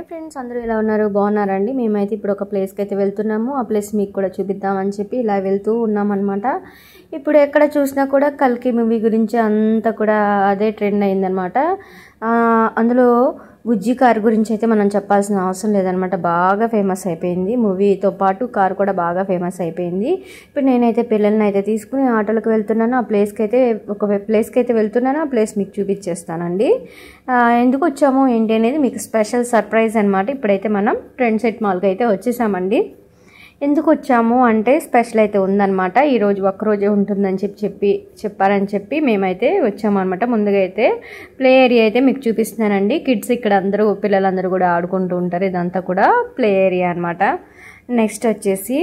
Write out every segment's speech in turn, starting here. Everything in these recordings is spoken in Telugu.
ఫ్రెండ్స్ అందరూ ఎలా ఉన్నారు బాగున్నారండి మేమైతే ఇప్పుడు ఒక ప్లేస్కి అయితే వెళ్తున్నాము ఆ ప్లేస్ మీకు కూడా చూపిద్దామని చెప్పి ఇలా వెళ్తూ ఉన్నామన్నమాట ఇప్పుడు ఎక్కడ చూసినా కూడా కల్కి మూవీ గురించి అంతా కూడా అదే ట్రెండ్ అయిందనమాట ఆ, అందులో బుజ్జి కార్ గురించి అయితే మనం చెప్పాల్సిన అవసరం లేదనమాట బాగా ఫేమస్ అయిపోయింది మూవీతో పాటు కార్ కూడా బాగా ఫేమస్ అయిపోయింది ఇప్పుడు నేనైతే పిల్లల్ని అయితే తీసుకుని ఆటోలకు వెళ్తున్నాను ఆ ప్లేస్కి అయితే ఒక ప్లేస్కి అయితే వెళ్తున్నాను ఆ ప్లేస్ మీకు చూపించేస్తానండి ఆ, ఎందుకు వచ్చాము ఏంటి అనేది మీకు స్పెషల్ సర్ప్రైజ్ అనమాట ఇప్పుడైతే మనం ట్రెండ్ సెట్ మాల్కి అయితే వచ్చేసామండి ఎందుకు వచ్చాము అంటే స్పెషల్ అయితే ఉందన్నమాట ఈరోజు ఒక్కరోజే ఉంటుందని చెప్పి చెప్పి చెప్పారని చెప్పి మేమైతే వచ్చామన్నమాట ముందుగా అయితే ప్లే ఏరియా అయితే మీకు చూపిస్తున్నానండి కిడ్స్ ఇక్కడ అందరూ పిల్లలందరూ కూడా ఆడుకుంటూ ఉంటారు ఇదంతా కూడా ప్లే ఏరియా అనమాట నెక్స్ట్ వచ్చేసి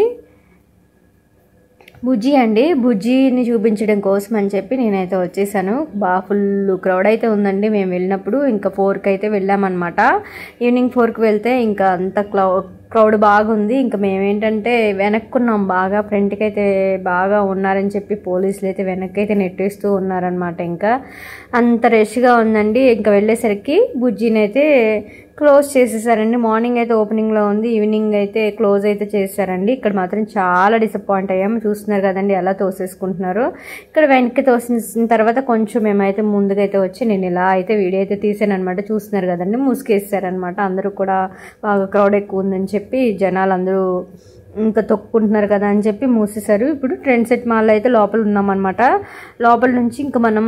బుజ్జి అండి బుజ్జిని చూపించడం కోసం అని చెప్పి నేనైతే వచ్చేసాను బాగా ఫుల్ క్రౌడ్ అయితే ఉందండి మేము వెళ్ళినప్పుడు ఇంకా ఫోర్కి అయితే వెళ్ళామన్నమాట ఈవినింగ్ ఫోర్కి వెళ్తే ఇంకా అంత క్లౌ క్రౌడ్ బాగుంది ఇంకా మేమేంటంటే వెనక్కున్నాం బాగా ఫ్రంట్కి అయితే బాగా ఉన్నారని చెప్పి పోలీసులు అయితే వెనక్కి అయితే నెట్టేస్తూ ఉన్నారనమాట ఇంకా అంత రష్గా ఉందండి ఇంకా వెళ్ళేసరికి బుజ్జిని అయితే క్లోజ్ చేసేసారండి మార్నింగ్ అయితే ఓపెనింగ్లో ఉంది ఈవినింగ్ అయితే క్లోజ్ అయితే చేశారండి ఇక్కడ మాత్రం చాలా డిసప్పాయింట్ అయ్యాము చూస్తున్నారు కదండి ఎలా తోసేసుకుంటున్నారు ఇక్కడ వెనక్కి తోసిన తర్వాత కొంచెం మేమైతే ముందుగా అయితే వచ్చి నేను ఇలా అయితే వీడియో అయితే తీసాను అనమాట చూస్తున్నారు కదండి ముసుగేసారనమాట అందరూ కూడా బాగా క్రౌడ్ ఎక్కువ ఉందని చెప్పి జనాలు అందరూ ఇంకా తొక్కుంటున్నారు కదా అని చెప్పి మూసేశారు ఇప్పుడు ట్రెండ్ సెట్ మాల్ అయితే లోపల ఉన్నామన్నమాట లోపల నుంచి ఇంకా మనం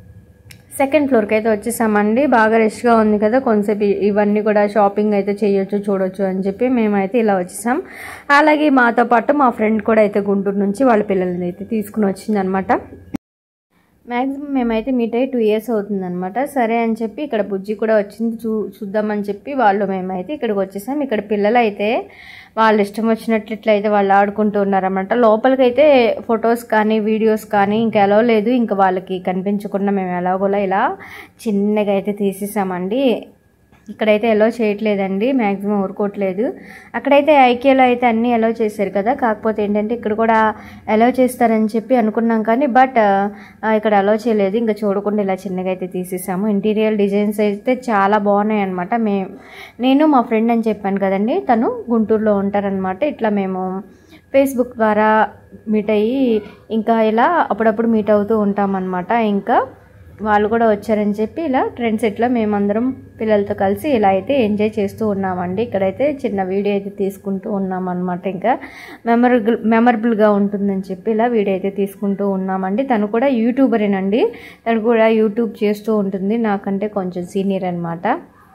సెకండ్ ఫ్లోర్కి అయితే వచ్చేసామండి బాగా రష్గా ఉంది కదా కొంతసేపు ఇ- ఇవన్నీ కూడా షాపింగ్ అయితే చేయొచ్చు చూడొచ్చు అని చెప్పి మేమైతే ఇలా వచ్చేసాం అలాగే మాతో పాటు మా ఫ్రెండ్ కూడా అయితే గుంటూరు నుంచి వాళ్ళ పిల్లల్ని అయితే తీసుకుని వచ్చిందనమాట మ్యాక్సిమం మేమైతే మీట్ అయ్యి టూ ఇయర్స్ అవుతుందన్నమాట సరే అని చెప్పి ఇక్కడ బుజ్జి కూడా వచ్చింది చూ చూద్దామని చెప్పి వాళ్ళు మేమైతే ఇక్కడికి వచ్చేసాం ఇక్కడ పిల్లలు అయితే వాళ్ళు ఇష్టం వచ్చినట్లు ఇట్లయితే వాళ్ళు ఆడుకుంటూ ఉన్నారన్నమాట లోపలికైతే ఫొటోస్ కానీ వీడియోస్ కానీ ఇంకా ఎలా లేదు ఇంకా వాళ్ళకి కనిపించకుండా మేము ఎలాగోలా ఇలా చిన్నగా అయితే తీసేసామండి ఇక్కడైతే ఎలో చేయట్లేదండి మ్యాక్సిమం ఊరుకోవట్లేదు అక్కడైతే ఐకేలో అయితే అన్నీ ఎలో చేశారు కదా కాకపోతే ఏంటంటే ఇక్కడ కూడా ఎలో చేస్తారని చెప్పి అనుకున్నాం కానీ బట్ ఇక్కడ ఎలో చేయలేదు ఇంకా చూడకుండా ఇలా చిన్నగా అయితే తీసేసాము ఇంటీరియర్ డిజైన్స్ అయితే చాలా బాగున్నాయి అనమాట మే నేను మా ఫ్రెండ్ అని చెప్పాను కదండి తను గుంటూరులో ఉంటారనమాట ఇట్లా మేము ఫేస్బుక్ ద్వారా మీట్ అయ్యి ఇంకా ఇలా అప్పుడప్పుడు మీట్ అవుతూ ఉంటామన్నమాట ఇంకా వాళ్ళు కూడా వచ్చారని చెప్పి ఇలా ట్రెండ్ సెట్లో మేమందరం పిల్లలతో కలిసి ఇలా అయితే ఎంజాయ్ చేస్తూ ఉన్నామండి ఇక్కడైతే చిన్న వీడియో అయితే తీసుకుంటూ ఉన్నాం అనమాట ఇంకా మెమరబుల్ మెమరబుల్గా ఉంటుందని చెప్పి ఇలా వీడియో అయితే తీసుకుంటూ ఉన్నామండి తను కూడా యూట్యూబరేనండి తను కూడా యూట్యూబ్ చేస్తూ ఉంటుంది నాకంటే కొంచెం సీనియర్ అనమాట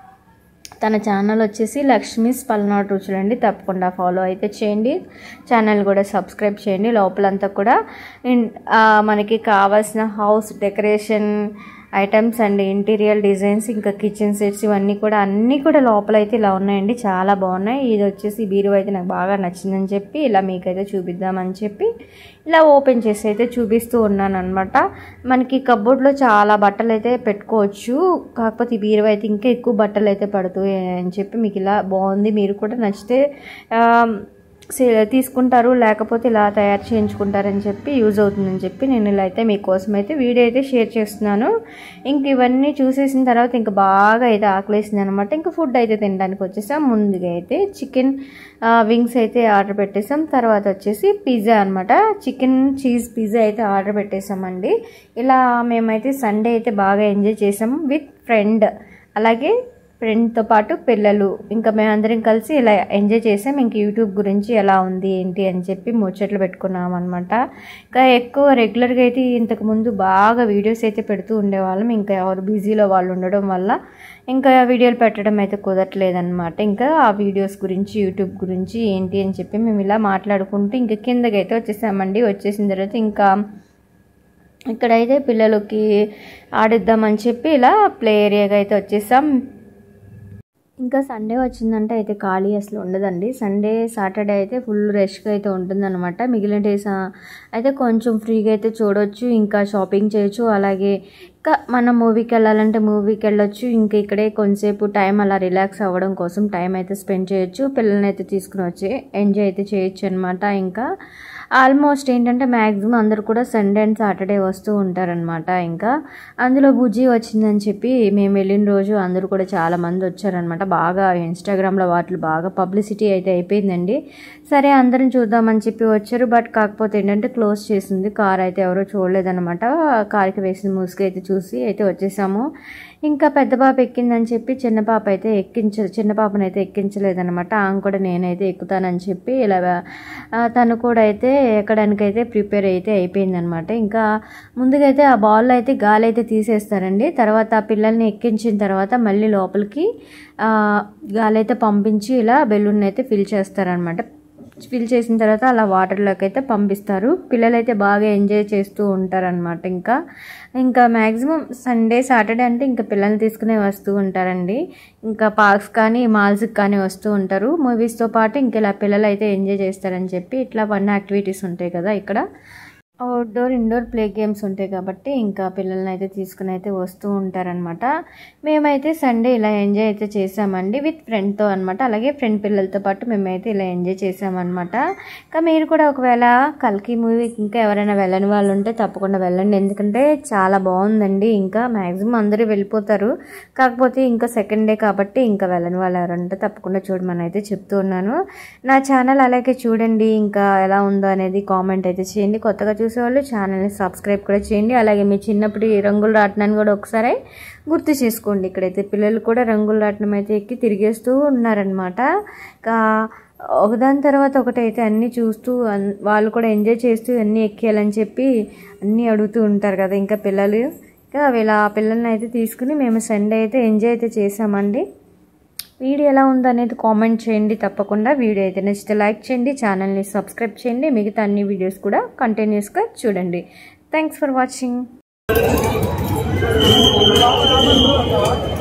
తన ఛానల్ వచ్చేసి లక్ష్మీస్ పల్నాడు రుచులు అండి తప్పకుండా ఫాలో అయితే చేయండి ఛానల్ కూడా సబ్స్క్రైబ్ చేయండి లోపలంతా కూడా ఇన్- ఆ, మనకి కావాల్సిన house decoration items and interior designs ఇంకా కిచెన్ సెట్స్ ఇవన్నీ కూడా అన్నీ కూడా లోపల అయితే ఇలా ఉన్నాయండి చాలా బాగున్నాయి ఇది వచ్చేసి బీరువా అయితే నాకు బాగా నచ్చిందని చెప్పి ఇలా మీకైతే చూపిద్దామని చెప్పి ఇలా ఓపెన్ చేసి అయితే చూపిస్తూ ఉన్నాను అనమాట మనకి కబోర్డ్లో చాలా బట్టలు అయితే పెట్టుకోవచ్చు కాకపోతే ఈ బీరువా అయితే ఇంకా ఎక్కువ బట్టలు అయితే పడుతాయి అని చెప్పి మీకు ఇలా బాగుంది మీరు కూడా నచ్చితే ఆ, సే- తీసుకుంటారు లేకపోతే ఇలా తయారు చేయించుకుంటారని చెప్పి యూజ్ అవుతుందని చెప్పి నేను ఇలా అయితే మీకోసం అయితే వీడియో అయితే షేర్ చేస్తున్నాను ఇంక ఇవన్నీ చూసేసిన తర్వాత ఇంకా బాగా అయితే ఆకలేసింది అనమాట ఇంకా ఫుడ్ అయితే తినడానికి వచ్చేసాం ముందుగా అయితే చికెన్ వింగ్స్ అయితే ఆర్డర్ పెట్టేసాం తర్వాత వచ్చేసి పిజ్జా అనమాట చికెన్ చీజ్ పిజ్జా అయితే ఆర్డర్ పెట్టేసామండి ఇలా మేమైతే సండే అయితే బాగా ఎంజాయ్ చేసాం విత్ ఫ్రెండ్ అలాగే ఫ్రెండ్తో పాటు పిల్లలు ఇంకా మేమందరం కలిసి ఇలా ఎంజాయ్ చేసాం ఇంక యూట్యూబ్ గురించి ఎలా ఉంది ఏంటి అని చెప్పి ముచ్చట్లు పెట్టుకున్నాం అనమాట ఇంకా ఎక్కువ రెగ్యులర్గా అయితే ఇంతకు ముందు బాగా వీడియోస్ అయితే పెడుతూ ఉండేవాళ్ళం ఇంకా ఎవరు బిజీలో వాళ్ళు ఉండడం వల్ల ఇంకా వీడియోలు పెట్టడం అయితే కుదరట్లేదన్నమాట ఇంకా ఆ వీడియోస్ గురించి యూట్యూబ్ గురించి ఏంటి అని చెప్పి మేము ఇలా మాట్లాడుకుంటూ ఇంకా కిందకైతే వచ్చేసామండి వచ్చేసిన తర్వాత ఇంకా ఇక్కడైతే పిల్లలకి ఆడిద్దామని చెప్పి ఇలా ప్లే ఏరియాగా అయితే వచ్చేసాం ఇంకా సండే వచ్చిందంటే అయితే ఖాళీ అసలు ఉండదండి సండే సాటర్డే అయితే ఫుల్ రష్గా అయితే ఉంటుందన్నమాట మిగిలిన డేస్ ఆ, అయితే కొంచెం ఫ్రీగా అయితే చూడొచ్చు ఇంకా షాపింగ్ చేయొచ్చు అలాగే ఇంకా మనం మూవీకి వెళ్ళాలంటే మూవీకి వెళ్ళొచ్చు ఇంకా ఇక్కడే కొంతసేపు టైం అలా రిలాక్స్ అవ్వడం కోసం టైం అయితే స్పెండ్ చేయొచ్చు పిల్లల్ని అయితే తీసుకుని వచ్చి ఎంజాయ్ అయితే చేయొచ్చు అనమాట ఇంకా ఆల్మోస్ట్ ఏంటంటే మ్యాక్సిమం అందరూ కూడా సండే అండ్ సాటర్డే వస్తూ ఉంటారనమాట ఇంకా అందులో బుజ్జి వచ్చిందని చెప్పి మేము వెళ్ళిన రోజు అందరూ కూడా చాలా మంది వచ్చారనమాట బాగా ఇన్స్టాగ్రామ్లో వాటిలో బాగా పబ్లిసిటీ అయితే అయిపోయిందండి సరే అందరం చూద్దామని చెప్పి వచ్చారు బట్ కాకపోతే ఏంటంటే క్లోజ్ చేసింది కార్ అయితే ఎవరో చూడలేదన్నమాట కార్కి వేసిన ముసుగు అయితే చూసి అయితే వచ్చేసాము ఇంకా పెద్ద పాప ఎక్కిందని చెప్పి చిన్న పాప అయితే ఎక్కించ చిన్న పాపను అయితే ఎక్కించలేదన్నమాట ఆమె కూడా నేనైతే ఎక్కుతానని చెప్పి ఇలా ఆ, తను కూడా అయితే ఎక్కడానికైతే ప్రిపేర్ అయితే అయిపోయిందనమాట ఇంకా ముందుగా అయితే ఆ బాల్ అయితే గాలి అయితే తీసేస్తారండి తర్వాత ఆ పిల్లల్ని ఎక్కించిన తర్వాత మళ్ళీ లోపలికి ఆ, గాలి అయితే పంపించి ఇలా బెలూన్ అయితే ఫిల్ చేస్తారనమాట ఫిల్ చేసిన తర్వాత అలా వాటర్లోకి అయితే పంపిస్తారు పిల్లలైతే బాగా ఎంజాయ్ చేస్తూ ఉంటారనమాట ఇంకా ఇంకా మ్యాక్సిమం సండే సాటర్డే అంటే ఇంకా పిల్లల్ని తీసుకునే వస్తూ ఉంటారండి ఇంకా పార్క్స్ కానీ మాల్స్కి కానీ వస్తూ ఉంటారు మూవీస్తో పాటు ఇంక ఇలా పిల్లలు అయితే ఎంజాయ్ చేస్తారని చెప్పి ఇట్లా వన్ యాక్టివిటీస్ ఉంటాయి కదా ఇక్కడ అవుట్డోర్ ఇండోర్ ప్లే గేమ్స్ ఉంటాయి కాబట్టి ఇంకా పిల్లల్ని అయితే తీసుకుని అయితే వస్తూ ఉంటారనమాట మేమైతే సండే ఇలా ఎంజాయ్ అయితే చేసామండి విత్ ఫ్రెండ్తో అనమాట అలాగే ఫ్రెండ్ పిల్లలతో పాటు మేమైతే ఇలా ఎంజాయ్ చేసామన్నమాట ఇంకా మీరు కూడా ఒకవేళ కల్కి మూవీకి ఇంకా ఎవరైనా వెళ్ళని వాళ్ళు ఉంటే తప్పకుండా వెళ్ళండి ఎందుకంటే చాలా బాగుందండి ఇంకా మ్యాక్సిమం అందరూ వెళ్ళిపోతారు కాకపోతే ఇంకా సెకండ్ డే కాబట్టి ఇంకా వెళ్ళని వాళ్ళు ఎవరంటే తప్పకుండా చూడమని అయితే చెప్తూ ఉన్నాను నా ఛానల్ అలాగే చూడండి ఇంకా ఎలా ఉందో అనేది కామెంట్ అయితే చేయండి కొత్తగా చూసేవాళ్ళు ఛానల్ని సబ్స్క్రైబ్ కూడా చేయండి అలాగే మీ చిన్నప్పుడు ఈ రంగులు రాట్నాన్ని కూడా ఒకసారి గుర్తు చేసుకోండి ఇక్కడైతే పిల్లలు కూడా రంగులు రాట్నం అయితే ఎక్కి తిరిగేస్తూ ఉన్నారనమాట ఇంకా ఒకదాని తర్వాత ఒకటైతే అన్నీ చూస్తూ అన్- వాళ్ళు కూడా ఎంజాయ్ చేస్తూ అన్నీ ఎక్కేయాలని చెప్పి అన్నీ అడుగుతూ ఉంటారు కదా ఇంకా పిల్లలు ఇంకా వీళ్ళ ఆ పిల్లల్ని అయితే తీసుకుని మేము సండే అయితే ఎంజాయ్ అయితే చేసామండి వీడియో ఎలా ఉందో అనేది కామెంట్ చేయండి తప్పకుండా వీడియో అయితే నచ్చితే లైక్ చేయండి ఛానల్ని సబ్స్క్రైబ్ చేయండి మిగతా అన్ని వీడియోస్ కూడా కంటిన్యూస్గా చూడండి థ్యాంక్స్ ఫర్ వాచింగ్